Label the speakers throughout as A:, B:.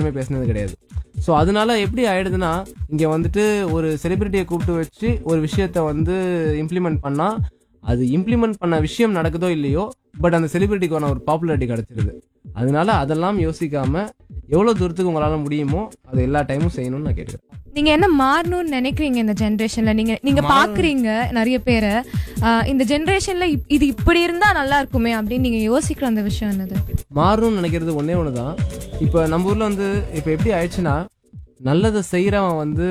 A: யாருமே பேசினது கிடையாது ஸோ அதனால எப்படி ஆயிடுதுன்னா இங்க வந்துட்டு ஒரு செலிபிரிட்டியை கூப்பிட்டு வச்சு ஒரு விஷயத்த வந்து இம்ப்ளிமெண்ட் பண்ணா அது இம்ப்ளிமெண்ட் பண்ண விஷயம் நடக்குதோ இல்லையோ பட் அந்த செலிபிரிட்டிக்கான ஒரு பாப்புலாரிட்டி கிடைச்சிருது அதனால அதெல்லாம் யோசிக்காம எவ்வளவு தூரத்துக்கு உங்களால முடியுமோ அது எல்லா டைமும் செய்யணும்னு நான் கேட்டுக்கிறேன்
B: நீங்க என்ன மாறணும்னு நினைக்கிறீங்க இந்த ஜெனரேஷன்ல நீங்க நீங்க பாக்குறீங்க நிறைய பேரை ஆஹ் இந்த ஜெனரேஷன்ல இது இப்படி இருந்தா நல்லா இருக்குமே அப்படின்னு நீங்க யோசிக்கிற அந்த விஷயம் என்னது
A: மாறணும்னு நினைக்கிறது ஒண்ணே ஒன்று தான் இப்போ நம்ம ஊர்ல வந்து இப்போ எப்படி ஆயிடுச்சுன்னா நல்லதை செய்கிறவன் வந்து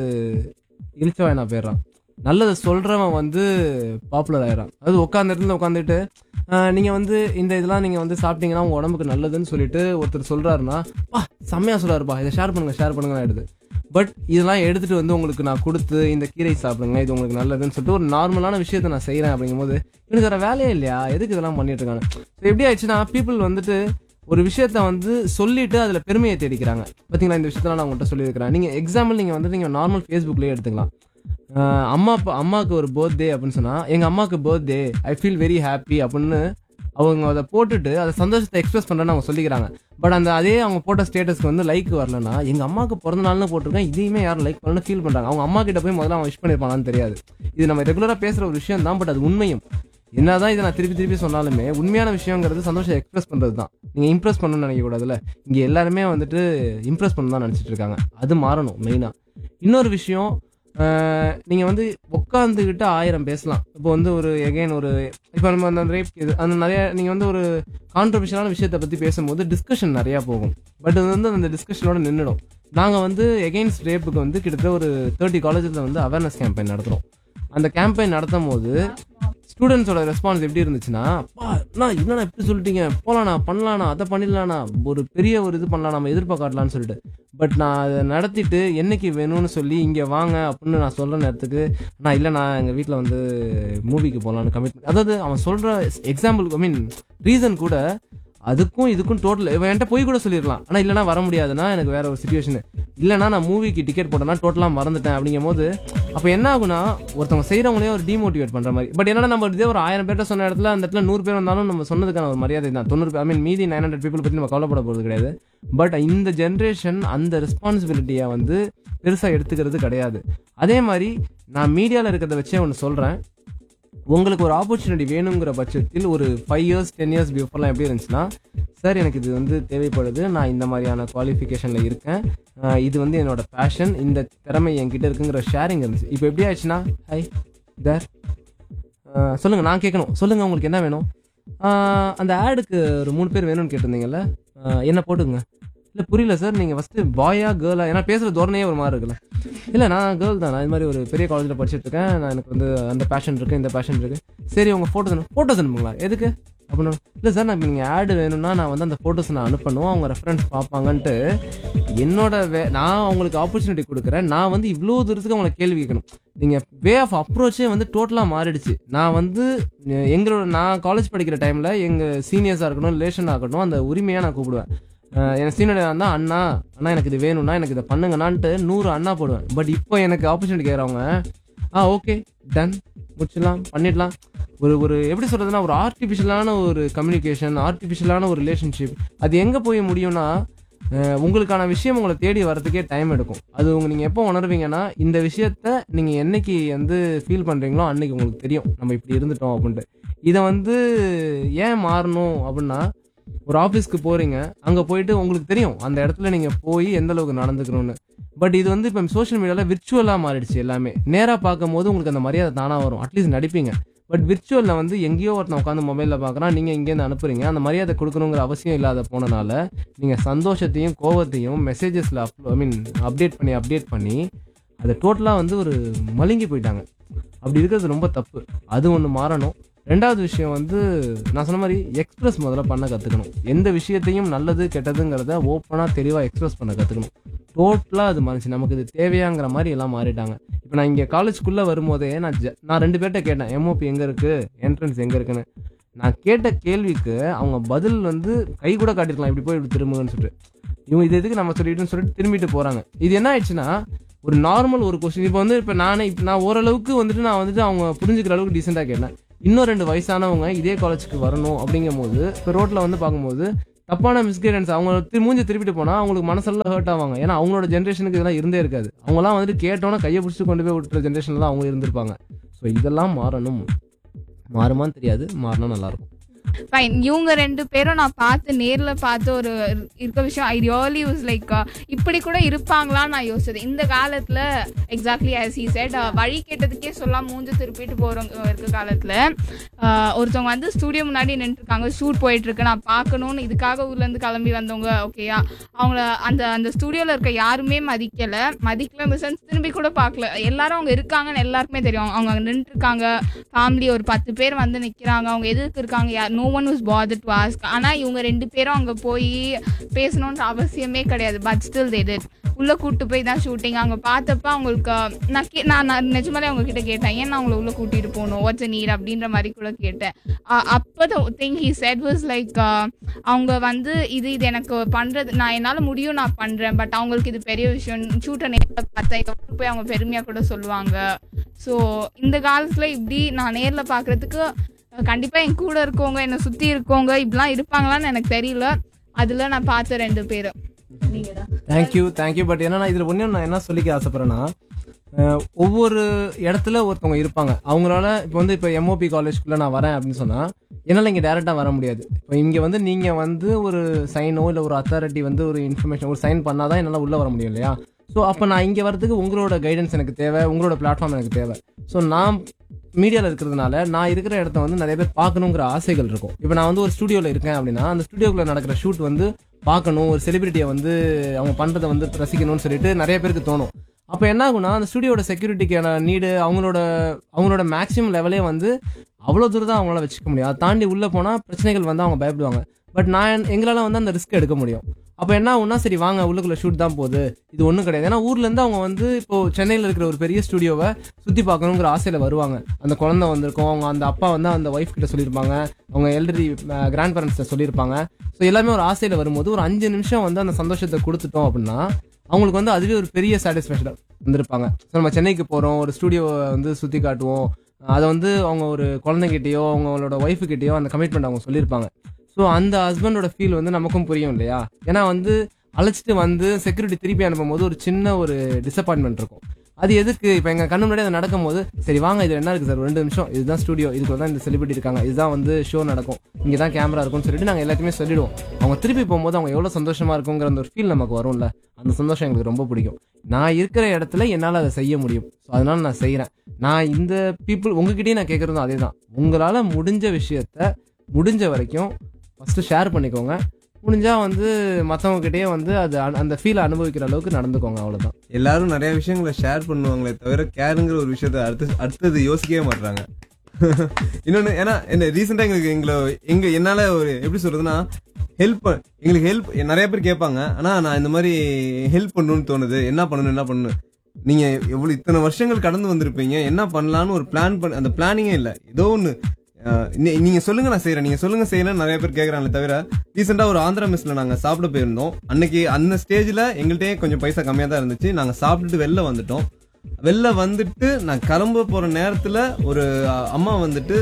A: இழிச்சவாயனா போயிடுறான் நல்லதை சொல்றவன் வந்து பாப்புலர் ஆயிடுறான் அது உட்காந்த இடத்துல உட்காந்துட்டு நீங்க வந்து இந்த இதெல்லாம் நீங்க வந்து சாப்பிட்டீங்கன்னா உங்க உடம்புக்கு நல்லதுன்னு சொல்லிட்டு ஒருத்தர் சொல்றாருன்னா பா செம்மையா சொல்றாருப்பா இதை ஷேர் பண்ணுங்க ஷேர் பண்ணுங்க ஆயிடுது பட் இதெல்லாம் எடுத்துட்டு வந்து உங்களுக்கு நான் கொடுத்து இந்த கீரை சாப்பிடுங்க இது உங்களுக்கு நல்லதுன்னு சொல்லிட்டு ஒரு நார்மலான விஷயத்தை நான் செய்றேன் அப்படிங்கும்போது எனக்கு வேற வேலையே இல்லையா எதுக்கு இதெல்லாம் பண்ணிட்டு இருக்காங்க So எப்படி ஆயிடுச்சுன்னா பீப்புள் வந்துட்டு ஒரு விஷயத்த வந்து சொல்லிட்டு அதுல பெருமையை தேடிக்கிறாங்க பாத்தீங்களா இந்த விஷயத்தெல்லாம் நான் உங்கள்கிட்ட சொல்லியிருக்கிறேன் நீங்க எக்ஸாம்பிள் நீங்க வந்து நீங்க நார்மல் ஃபேஸ்புக்லயே எடுத்துக்கலாம் ஆஹ் அம்மா அப்பா அம்மாவுக்கு ஒரு பர்த்டே அப்படின்னு சொன்னா எங்க அம்மாவுக்கு birthday I feel very happy அப்படின்னு அவங்க அதை போட்டுட்டு அதை சந்தோஷத்தை எக்ஸ்பிரஸ் பண்றேன்னு அவங்க சொல்லிக்கிறாங்க பட் அந்த அதே அவங்க போட்ட ஸ்டேட்டஸ்க்கு வந்து லைக் வரலன்னா எங்க அம்மாவுக்கு பிறந்த நாள்னு போட்டிருக்கேன் இதையுமே யாரும் லைக் பண்ணணும்னு ஃபீல் பண்றாங்க அவங்க அம்மா கிட்ட போய் முதல்ல அவன் விஷ் பண்ணிருப்பானான்னு தெரியாது இது நம்ம ரெகுலரா பேசுற ஒரு விஷயம் தான் பட் அது உண்மையும் என்னதான் இதை நான் திருப்பி திருப்பி சொன்னாலுமே உண்மையான விஷயங்கிறது சந்தோஷம் எக்ஸ்பிரஸ் பண்றது தான் நீங்க இம்ப்ரெஸ் பண்ணணும்னு நினைக்க கூடாதுல்ல இங்க எல்லாருமே வந்துட்டு இம்ப்ரெஸ் பண்ணணும் தான் நினைச்சிட்டு இருக்காங்க அது மாறணும் மெயினா இன்னொரு விஷயம் ஆஹ் நீங்க வந்து உட்காந்துக்கிட்டு ஆயிரம் பேசலாம் இப்போ வந்து ஒரு எகைன் ஒரு இப்போ நம்ம அந்த ரேப் இது அந்த நிறைய நீங்க வந்து ஒரு கான்ட்ரவர்ஷியலான விஷயத்தை பத்தி பேசும்போது டிஸ்கஷன் நிறைய போகும் பட் அது வந்து அந்த டிஸ்கஷனோட நின்றுடும் நாங்க வந்து எகெயின்ஸ்ட் ரேப்புக்கு வந்து கிட்டத்தட்ட ஒரு தேர்ட்டி காலேஜில் வந்து அவேர்னஸ் கேம்பெயின் நடத்துறோம் அந்த கேம்பெயின் நடத்தும் போது ஸ்டூடெண்ட்ஸோட ரெஸ்பான்ஸ் எப்படி இருந்துச்சுன்னா "அப்பா, அண்ணா என்னண்ணா இப்படி சொல்லிட்டீங்க போலாண்ணா பண்ணலாண்ணா அதை பண்ணிடலாண்ணா ஒரு பெரிய ஒரு இது பண்ணலாம் நம்ம எதிர்பார்க்கலாம்னு சொல்லிட்டு பட் நான் அதை நடத்திட்டு என்னைக்கு வேணும்னு சொல்லி இங்கே வாங்க அப்படின்னு நான் சொல்ற நேரத்துக்கு நான் இல்லை நான் எங்கள் வீட்டில் வந்து மூவிக்கு போகலான்னு கமிட்மெண்ட் அதாவது அவன் சொல்கிற எக்ஸாம்பிள் ஐ மீன் ரீசன் கூட அதுக்கும் இதுக்கும் டோட்டல் இவன் என்கிட்ட போய் கூட சொல்லிடலாம் ஆனால் இல்லைனா வர முடியாதுன்னா எனக்கு வேற ஒரு சுச்சுவேஷன் இல்லைனா நான் மூவிக்கு டிக்கெட் போட்டேன்னா டோட்டலாக மறந்துட்டேன் அப்படிங்கும் போது அப்போ என்ன ஆகுனா ஒருத்தவங்க செய்கிறவங்களே ஒரு டிமோட்டிவேட் பண்ணுற மாதிரி பட் என்னன்னா நம்ம இதே ஒரு ஆயிரம் பேர்ட்ட சொன்ன இடத்துல அந்த இடத்துல நூறு பேர் வந்தாலும் நம்ம சொன்னதுக்கான ஒரு மரியாதை தான் தொண்ணூறு ஐ மீன் மீதி நைன் ஹண்ட்ரட் பீப்புள் பற்றி நம்ம கவலைப்பட போகிறது கிடையாது பட் இந்த ஜென்ரேஷன் அந்த ரெஸ்பான்சிபிலிட்டியை வந்து பெருசாக எடுத்துக்கிறது கிடையாது அதே மாதிரி நான் மீடியாவில் இருக்கிறத வச்சே ஒன்று சொல்கிறேன் உங்களுக்கு ஒரு ஆப்பர்ச்சுனிட்டி வேணுங்கிற பட்சத்தில் ஒரு ஃபைவ் இயர்ஸ் டென் இயர்ஸ் பிஃபோர்லாம் எப்படி இருந்துச்சுன்னா சார் எனக்கு இது வந்து தேவைப்படுது நான் இந்த மாதிரியான குவாலிஃபிகேஷனில் இருக்கேன் ஆஹ் இது வந்து என்னோட பேஷன் இந்த திறமை என்கிட்ட இருக்குங்கிற ஷேரிங் இருந்துச்சு இப்போ எப்படி ஆயிடுச்சுன்னா ஹை தேர் சொல்லுங்கள் நான் கேட்கணும் சொல்லுங்கள் உங்களுக்கு என்ன வேணும் ஆஹ் அந்த ஆடுக்கு ஒரு மூணு பேர் வேணும்னு கேட்டிருந்தீங்கல்ல ஆஹ் என்ன போட்டுங்க இல்லை புரியல சார் நீங்கள் ஃபஸ்ட்டு பாயா கேர்ளா ஏன்னா பேசுகிற தோரணையே ஒரு மாதிரி இருக்குல்ல இல்லை நான் கேர்ள் தான் நான் இது மாதிரி ஒரு பெரிய காலேஜில் படிச்சுட்டு இருக்கேன் நான் எனக்கு வந்து அந்த பேஷன் இருக்கு இந்த பேஷன் இருக்கு சரி உங்கள் ஃபோட்டோஸ் அனு ஃபோட்டோஸ் அனுப்புங்களா எதுக்கு அப்படின்னு இல்லை சார் நான் நீங்கள் ஆடு வேணும்னா நான் வந்து அந்த ஃபோட்டோஸ் நான் அனுப்பணும் அவங்க ரெஃபரன்ஸ் பார்ப்பாங்கன்ட்டு என்னோட வே நான் அவங்களுக்கு ஆப்பர்ச்சுனிட்டி கொடுக்குறேன் நான் வந்து இவ்வளோ தூரத்துக்கு அவங்களை கேள்வி கேட்கணும் நீங்கள் வே ஆஃப் அப்ரோச்சே வந்து டோட்டலாக மாறிடுச்சு நான் வந்து எ- எங்களோட நான் காலேஜ் படிக்கிற டைமில் எங்கள் சீனியர்ஸாக இருக்கட்டும் ரிலேஷனாக இருக்கட்டும் அந்த உரிமையாக நான் கூப்பிடுவேன் அஹ் எனக்கு சீனியர் இருந்தால் அண்ணா அண்ணா எனக்கு இது வேணும்னா எனக்கு இதை பண்ணுங்கண்ணான்ட்டு நூறு அண்ணா போடுவேன் பட் இப்போ எனக்கு ஆப்பர்ச்சுனிட்டி கேட்குறவங்க ஆ ஓகே டன் முடிச்சிடலாம் பண்ணிடலாம் ஒரு ஒரு எப்படி சொல்றதுன்னா ஒரு ஆர்டிஃபிஷியலான ஒரு கம்யூனிகேஷன் ஆர்டிஃபிஷியலான ஒரு ரிலேஷன்ஷிப் அது எங்கே போய் முடியும்னா அஹ் உங்களுக்கான விஷயம் உங்களை தேடி வரதுக்கே டைம் எடுக்கும் அது உங்க நீங்கள் எப்போ உணர்வீங்கன்னா இந்த விஷயத்த நீங்கள் என்னைக்கு வந்து ஃபீல் பண்ணுறீங்களோ அன்னைக்கு உங்களுக்கு தெரியும் நம்ம இப்படி இருந்துட்டோம் அப்படின்ட்டு இதை வந்து ஏன் மாறணும் அப்படின்னா ஒரு ஆஃபீஸ்க்கு போறீங்க அங்க போயிட்டு உங்களுக்கு தெரியும் அந்த இடத்துல நீங்க போய் எந்த அளவுக்கு நடந்துக்கணும்னு பட் இது வந்து இப்போ சோஷியல் மீடியால விர்ச்சுவலா மாறிடுச்சு எல்லாமே நேரா பார்க்கும்போது உங்களுக்கு அந்த மரியாதை தானா வரும் அட்லீஸ்ட் நடிப்பீங்க பட் விர்ச்சுவல்ல வந்து எங்கேயோ ஒருத்தன் உட்காந்து மொபைல்ல பார்க்கறான் நீங்க இங்கேருந்து அனுப்புறீங்க அந்த மரியாதை கொடுக்கணுங்கிற அவசியம் இல்லாத போனனால நீங்க சந்தோஷத்தையும் கோவத்தையும் மெசேஜஸ்ல ஐ மீன் அப்டேட் பண்ணி அப்டேட் பண்ணி அதை டோட்டலா வந்து ஒரு மழுங்கி போயிட்டாங்க அப்படி இருக்கிறது ரொம்ப தப்பு அது ஒன்று மாறணும் ரெண்டாவது விஷயம் வந்து நான் சொன்ன மாதிரி எக்ஸ்பிரஸ் முதல்ல பண்ண கற்றுக்கணும் எந்த விஷயத்தையும் நல்லது கெட்டதுங்கிறத ஓப்பனாக தெளிவாக எக்ஸ்பிரஸ் பண்ண கற்றுக்கணும் டோட்டலாக அது மாறிச்சு நமக்கு இது தேவையாங்கிற மாதிரி எல்லாம் மாறிட்டாங்க இப்போ நான் இங்கே காலேஜ்குள்ளே வரும்போதே நான் ஜ- நான் ரெண்டு பேர்கிட்ட கேட்டேன் எம்ஓபி எங்கே இருக்குது என்ட்ரன்ஸ் எங்கே இருக்குன்னு நான் கேட்ட கேள்விக்கு அவங்க பதில் வந்து கை கூட காட்டிருக்கலாம் இப்படி போய் இப்படி திரும்புங்கன்னு சொல்லிட்டு இவங்க இது எதுக்கு நம்ம சொல்லிட்டுன்னு சொல்லிட்டு திரும்பிட்டு போகிறாங்க இது என்ன ஆயிடுச்சுன்னா ஒரு நார்மல் ஒரு கொஸ்டின் இப்போ வந்து இப்போ நானே இப்போ நான் ஓரளவுக்கு வந்துட்டு நான் வந்துட்டு அவங்க புரிஞ்சுக்கிற அளவுக்கு டீசெண்டாக கேட்டேன் இன்னும் ரெண்டு வயசானவங்க இதே காலேஜுக்கு வரணும் அப்படிங்கும் போது இப்போ ரோட்டில் வந்து பார்க்கும்போது தப்பான மிஸ்கைடன்ஸ் அவங்க திரு- மூஞ்சி திருப்பிட்டு போனா அவங்களுக்கு மனசெல்லாம் ஹர்ட் ஆவாங்க ஏன்னா அவங்களோட ஜென்ரேஷனுக்கு இதெல்லாம் இருந்தே இருக்காது அவங்கலாம் வந்துட்டு கேட்டோன்னா கையை பிடிச்சி கொண்டு போய் விட்டுற ஜென்ரேஷன்ல அவங்க இருந்திருப்பாங்க ஸோ இதெல்லாம் மாறணும் மாறுமான்னு தெரியாது மாறினா நல்லா இருக்கும்
C: ஃபைன் இவங்க ரெண்டு பேரும் நான் பார்த்து நேர்ல பார்த்து ஒரு இருக்க விஷயம் ஐ ரியலி வாஸ் லைக் இப்படி கூட இருப்பாங்களான்னு நான் யோசிச்சது இந்த காலத்துல exactly as he said uh, வழி கேட்டதுக்கே சொல்லாம மூஞ்ச திருப்பிட்டு போறவங்க இருக்க காலத்துல uh, ஒருத்தவங்க வந்து ஸ்டூடியோ முன்னாடி நின்றுருக்காங்க ஷூட் போயிட்டு இருக்கு நான் பார்க்கணும்னு இதுக்காக ஊர்ல இருந்து கிளம்பி வந்தவங்க ஓகேயா அவங்கள அந்த அந்த ஸ்டூடியோல இருக்க யாருமே மதிக்கல மதிக்கல மிசன்ஸ் திரும்பி கூட பார்க்கல எல்லாரும் அவங்க இருக்காங்கன்னு எல்லாருக்குமே தெரியும் அவங்க அங்க நின்றுட்டு இருக்காங்க ஃபேமிலி ஒரு பத்து பேர் வந்து நிக்கிறாங்க அவங்க எதுக்கு இருக்காங்க யார் no one was bother to ask ஆனா இவங்க ரெண்டு பேரும் அங்க போய் பேசணுன்ற அவசியமே கிடையாது பட் ஸ்டில் they உள்ள கூட்டு போய் தான் ஷூட்டிங் அங்க பார்த்தப்ப அவங்களுக்கு நான் கே நான் நான் நிஜமாலே அவங்க கிட்ட கேட்டேன் ஏன் நான் அவங்கள உள்ள கூட்டிட்டு போகணும் வாட்ஸ் நீர் அப்படின்ற மாதிரி கூட கேட்டேன் அ- அப்போ think he said was like அவங்க வந்து இது இது எனக்கு பண்றது நான் என்னால முடியும் நான் பண்றேன் பட் அவங்களுக்கு இது பெரிய விஷயம் ஷூட்டை நேரில் பார்த்தா இதை போய் அவங்க பெருமையா கூட சொல்லுவாங்க ஸோ இந்த காலத்துல இப்படி நான் நேர்ல பாக்குறதுக்கு அஹ், கண்டிப்பா என் கூட இருக்கவங்க என்னை சுத்தி இருக்கவங்க இப்படிலாம் இருப்பாங்களான்னு எனக்கு தெரியல அதுல நான் பார்த்த ரெண்டு பேரும் நீங்க தான்
A: தேங்க்யூ தேங்க்யூ பட் என்னன்னா இதுல ஒண்ணு நான் என்ன சொல்லிக்க ஆசைப்படுறேன்னா அஹ், ஒவ்வொரு இடத்துல ஒருத்தவங்க இருப்பாங்க அவங்களால இப்போ வந்து இப்போ எம்ஓபி காலேஜ்குள்ள நான் வரேன் அப்படின்னு சொன்னா என்னால இங்க டேரக்டா வர முடியாது இப்போ இங்க வந்து நீங்க வந்து ஒரு சைனோ இல்ல ஒரு அத்தாரிட்டி வந்து ஒரு இன்ஃபர்மேஷன் ஒரு சைன் பண்ணாதான் என்னால உள்ள வர முடியும் இல்லையா ஸோ அப்போ நான் இங்க வரதுக்கு உங்களோட கைடன்ஸ் எனக்கு தேவை உங்களோட பிளாட்ஃபார்ம் எனக்கு தேவை ஸோ நான் மீடியாவில் இருக்கிறதுனால நான் இருக்கிற இடத்த வந்து நிறைய பேர் பார்க்கணுங்கிற ஆசைகள் இருக்கும் இப்போ நான் வந்து ஒரு ஸ்டுடியோவில் இருக்கேன் அப்படின்னா அந்த ஸ்டுடியோக்குள்ள நடக்கிற ஷூட் வந்து பார்க்கணும் ஒரு செலிபிரிட்டியை வந்து அவங்க பண்ணுறதை வந்து ரசிக்கணும்னு சொல்லிட்டு நிறைய பேருக்கு தோணும் அப்போ என்ன ஆகும்னா அந்த ஸ்டுடியோட செக்யூரிட்டிக்கான நீடு அவங்களோட அவங்களோட மேக்ஸிமம் லெவலே வந்து அவ்வளோ தூரம் தான் அவங்களால வச்சுக்க முடியும் அதை தாண்டி உள்ளே போனால் பிரச்சனைகள் வந்து அவங்க பயப்படுவாங்க பட் நான் எங்களால் வந்து அந்த ரிஸ்க் எடுக்க முடியும் அப்போ என்ன ஆகும்னா சரி வாங்க உள்ளுக்குள்ள ஷூட் தான் போகுது இது ஒன்றும் கிடையாது ஏன்னா ஊர்ல இருந்து அவங்க வந்து இப்போ சென்னையில் இருக்கிற ஒரு பெரிய ஸ்டுடியோவை சுற்றி பார்க்கணுங்கிற ஆசையில் வருவாங்க அந்த குழந்தை வந்திருக்கும் அவங்க அந்த அப்பா வந்து அந்த ஒய்ஃப் கிட்ட சொல்லியிருப்பாங்க அவங்க எல்டரி கிராண்ட் பேரண்ட்ஸ்ட சொல்லியிருப்பாங்க ஸோ எல்லாமே ஒரு ஆசையில் வரும்போது ஒரு அஞ்சு நிமிஷம் வந்து அந்த சந்தோஷத்தை கொடுத்துட்டோம் அப்படின்னா அவங்களுக்கு வந்து அதுவே ஒரு பெரிய சாட்டிஸ்ஃபேக்ஷன் வந்திருப்பாங்க ஸோ நம்ம சென்னைக்கு போகிறோம் ஒரு ஸ்டுடியோவை வந்து சுற்றி காட்டுவோம் அதை வந்து அவங்க ஒரு குழந்தைகிட்டயோ அவங்களோட ஒய்ஃபு கிட்டயோ அந்த கமிட்மெண்ட் அவங்க சொல்லியிருப்பாங்க ஸோ அந்த ஹஸ்பண்டோட ஃபீல் வந்து நமக்கும் புரியும் இல்லையா ஏன்னா வந்து அழைச்சிட்டு வந்து செக்யூரிட்டி திருப்பி அனுப்பும்போது ஒரு சின்ன ஒரு டிசப்பாயின்மெண்ட் இருக்கும் அது எதுக்கு இப்போ எங்கள் கண்ணு முன்னாடி அது நடக்கும்போது சரி வாங்க இது என்ன இருக்குது சார் ரெண்டு நிமிஷம் இதுதான் ஸ்டுடியோ இதுக்கு தான் இந்த செலிபிரிட்டி இருக்காங்க இதுதான் வந்து ஷோ நடக்கும் இங்கே தான் கேமரா இருக்கும்னு சொல்லிட்டு நாங்கள் எல்லாத்தையுமே சொல்லிடுவோம் அவங்க திருப்பி போகும்போது அவங்க எவ்வளோ சந்தோஷமா இருக்குங்கிற அந்த ஒரு ஃபீல் நமக்கு வரும்ல அந்த சந்தோஷம் எங்களுக்கு ரொம்ப பிடிக்கும் நான் இருக்கிற இடத்துல என்னால் அதை செய்ய முடியும் ஸோ அதனால நான் செய்கிறேன் நான் இந்த பீப்புள் உங்ககிட்டயும் நான் கேட்குறதும் அதே தான் உங்களால் முடிஞ்ச விஷயத்த முடிஞ்ச வரைக்கும் ஃபஸ்ட்டு ஷேர் பண்ணிக்கோங்க முடிஞ்சா வந்து மற்றவங்க கிட்டயே வந்து அது அ- அந்த ஃபீலை அனுபவிக்கிற அளவுக்கு நடந்துக்கோங்க அவ்வளோதான்
D: எல்லாரும் நிறைய விஷயங்களை ஷேர் பண்ணுவாங்களே தவிர கேருங்கிற ஒரு விஷயத்த அடுத்து அடுத்தது யோசிக்கவே மாட்டாங்க இன்னொன்னு ஏன்னா என்ன ரீசெண்டா எங்களுக்கு எங்களை எங்க என்னால ஒரு எப்படி சொல்றதுன்னா ஹெல்ப் எங்களுக்கு ஹெல்ப் நிறைய பேர் கேட்பாங்க ஆனா நான் இந்த மாதிரி ஹெல்ப் பண்ணணும்னு தோணுது என்ன பண்ணணும் என்ன பண்ணணும் நீங்க எவ்வளவு இத்தனை வருஷங்கள் கடந்து வந்திருப்பீங்க என்ன பண்ணலாம்னு ஒரு பிளான் பண்ண அந்த பிளானிங்கே இல்ல ஏதோ ஒண்ணு அஹ், நீ- நீங்க சொல்லுங்க நான் செய்யறேன் நீங்க சொல்லுங்க செய்யறேன் நிறைய பேர் கேக்குறாங்களே தவிர ரீசெண்டா ஒரு ஆந்திரா மெஸ்ல நாங்க சாப்பிட போயிருந்தோம் அன்னைக்கு அந்த ஸ்டேஜ்ல எங்கள்கிட்டயே கொஞ்சம் பைசா கம்மியா தான் இருந்துச்சு நாங்க சாப்பிட்டுட்டு வெளில வந்துட்டோம் வெளில வந்துட்டு நான் கிளம்ப போற நேரத்துல ஒரு அஹ், அம்மா வந்துட்டு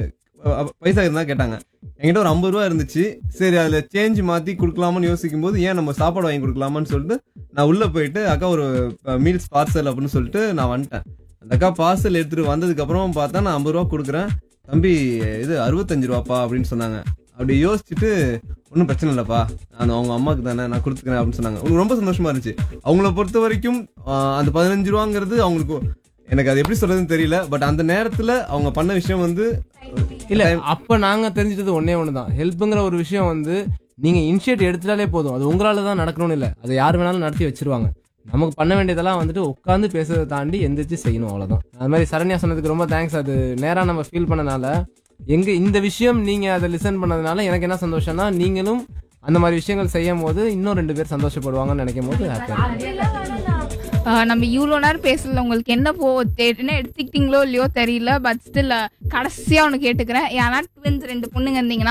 D: அஹ், பைசா இருந்தா கேட்டாங்க என்கிட்ட ஒரு ஐம்பது ரூபா இருந்துச்சு சரி அதுல சேஞ்ச் மாத்தி கொடுக்கலாமான்னு யோசிக்கும் போது ஏன் நம்ம சாப்பாடு வாங்கி கொடுக்கலாமான்னு சொல்லிட்டு நான் உள்ள போயிட்டு அக்கா ஒரு மீல்ஸ் பார்சல் அப்படின்னு சொல்லிட்டு நான் வந்துட்டேன் அந்த அக்கா பார்சல் எடுத்துட்டு வந்ததுக்கு அப்புறம் பார்த்தா நான் ஐம்பது ரூபா கொடுக்குறேன் தம்பி இது அறுபத்தஞ்சு ரூபாப்பா அப்படின்னு சொன்னாங்க அப்படி யோசிச்சுட்டு ஒன்றும் பிரச்சனை இல்லைப்பா நான் அவங்க அம்மாவுக்கு தானே நான் கொடுத்துக்கிறேன் அப்படின்னு சொன்னாங்க உங்களுக்கு ரொம்ப சந்தோஷமா இருந்துச்சு அவங்கள பொறுத்த வரைக்கும் ஆஹ், அந்த பதினஞ்சு ரூபாங்கிறது அவங்களுக்கு எனக்கு அது எப்படி சொல்றதுன்னு தெரியல பட் அந்த நேரத்துல அவங்க பண்ண விஷயம் வந்து
A: இல்ல அப்ப நாங்க தெரிஞ்சிட்டது ஒன்னே ஒண்ணுதான் ஹெல்ப்ங்கிற ஒரு விஷயம் வந்து நீங்க இனிஷியேட் எடுத்துட்டாலே போதும் அது உங்களால தான் நடக்கணும்னு இல்ல அதை யார் வேணாலும் நடத்தி வச்சிருவாங்க நமக்கு பண்ண வேண்டியதெல்லாம் வந்துட்டு உட்காந்து பேசுறதை தாண்டி எந்திரிச்சு செய்யணும் அவ்வளவுதான் அது மாதிரி சரண்யா சொன்னதுக்கு ரொம்ப தேங்க்ஸ் அது நேரா நம்ம ஃபீல் பண்ணனால எங்க இந்த விஷயம் நீங்க அதை லிசன் பண்ணதுனால எனக்கு என்ன சந்தோஷம்னா நீங்களும் அந்த மாதிரி விஷயங்கள் செய்யும் போது இன்னும் ரெண்டு பேர் சந்தோஷப்படுவாங்கன்னு நினைக்கும் போது ஹாப்பியா
C: ஆஹ் நம்ம இவ்வளோ நேரம் பேசல உங்களுக்கு என்ன போ தே- என்ன எடுத்துக்கிட்டீங்களோ இல்லையோ தெரியல பட் ஸ்டில் கடைசியா ஒன்று கேட்டுக்கிறேன் ஏன்னா ட்வின்ஸ் ரெண்டு பொண்ணுங்க இருந்தீங்கன்னா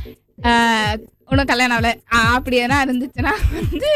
C: ஒன்றும் கல்யாணம் ஆகல ஆஹ் அப்படி எதனா இருந்துச்சுன்னா வந்து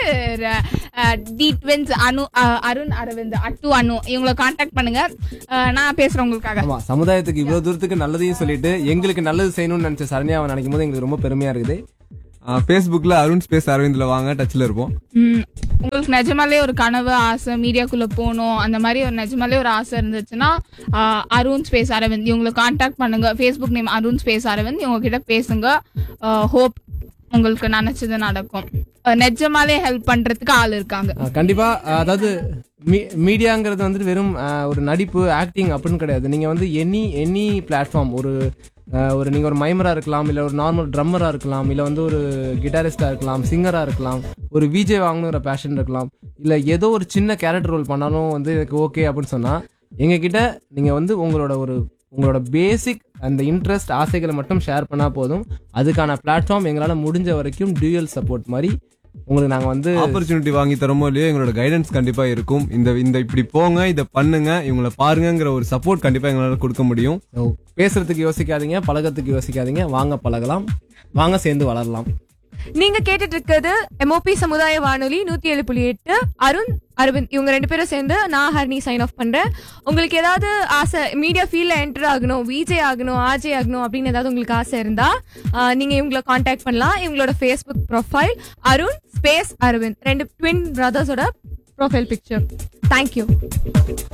C: டி ட்வின்ஸ் அனு ஆஹ் அருண் அரவிந்த் அட்டு அனு இவங்களை காண்டாக்ட் பண்ணுங்க ஆஹ் நான் பேசுறேன் உங்களுக்காக
A: ஆமா சமுதாயத்துக்கு இவ்வளவு தூரத்துக்கு நல்லதையும் சொல்லிட்டு எங்களுக்கு நல்லது செய்யணும்னு நினைச்ச சரண்யாவை நினைக்கும் போது எங்களுக்கு ரொம்ப பெருமையா இருக்குது
D: ஃபேஸ்புக்ல அருண் ஸ்பேஸ் அரவிந்த்ல வாங்க டச்ல இருப்போம்
C: ம், உங்களுக்கு நிஜமாலே ஒரு கனவு ஆசை மீடியாக்குள்ள போகணும் அந்த மாதிரி ஒரு நிஜமாலே ஒரு ஆசை இருந்துச்சுன்னா ஆ, அருண் ஸ்பேஸ் அரவிந்த் இவங்களை காண்டாக்ட் பண்ணுங்க Facebook name Arun space Aravind இவங்க கிட்ட பேசுங்க ஹோப் உங்களுக்கு நினைச்சது நடக்கும் ஆ, நிஜமாலே ஹெல்ப் பண்றதுக்கு ஆள் இருக்காங்க
A: ஆஹ் கண்டிப்பா ஆஹ் அதாவது மீ- மீடியாங்கிறது வந்துட்டு வெறும் ஆஹ் ஒரு நடிப்பு ஆக்டிங் அப்படின்னு கிடையாது நீங்க வந்து எனி எனி பிளாட்ஃபார்ம் ஒரு ஆஹ் ஒரு நீங்க ஒரு மைமரா இருக்கலாம் இல்ல ஒரு நார்மல் ட்ரம்மரா இருக்கலாம் இல்ல வந்து ஒரு கிட்டாரிஸ்டா இருக்கலாம் சிங்கரா இருக்கலாம் ஒரு விஜே வாங்கணுங்கிற பேஷன் இருக்கலாம் இல்ல ஏதோ ஒரு சின்ன கேரக்டர் ரோல் பண்ணாலும் வந்து எனக்கு ஓகே அப்படின்னு சொன்னா எங்க கிட்ட நீங்க வந்து உங்களோட ஒரு உங்களோட பேசிக் அந்த இன்ட்ரெஸ்ட் ஆசைகளை மட்டும் ஷேர் பண்ணா போதும் அதுக்கான பிளாட்ஃபார்ம் எங்களால முடிஞ்ச வரைக்கும் டியூயல் சப்போர்ட் மாதிரி உங்களுக்கு நாங்க வந்து
D: ஆப்பர்ச்சுனிட்டி வாங்கி தரமோ இல்லையோ எங்களோட கைடன்ஸ் கண்டிப்பா இருக்கும் இந்த இந்த இப்படி போங்க இதை பண்ணுங்க இவங்களை பாருங்கங்கிற ஒரு சப்போர்ட் கண்டிப்பா எங்களால கொடுக்க முடியும்
A: ஓ, பேசுறதுக்கு யோசிக்காதீங்க பழகத்துக்கு யோசிக்காதீங்க வாங்க பழகலாம் வாங்க சேர்ந்து வளரலாம்
B: நீங்க கேட்டுட்டு இருக்கிறது எம்ஓபி சமுதாய வானொலி நூத்தி ஏழு புள்ளி எட்டு அருண் அரவிந்த் இவங்க ரெண்டு பேரும் சேர்ந்து நான் ஹர்னி சைன் ஆஃப் பண்றேன் உங்களுக்கு ஏதாவது ஆசை மீடியா ஃபீல்ட்ல என்டர் ஆகணும் விஜே ஆகணும் ஆஜே ஆகணும் அப்படின்னு ஏதாவது உங்களுக்கு ஆசை இருந்தா ஆஹ், நீங்க இவங்களை காண்டாக்ட் பண்ணலாம் இவங்களோட Facebook profile Arun space Aravind ரெண்டு ட்வின் பிரதர்ஸோட ப்ரொஃபைல் பிக்சர் தேங்க்யூ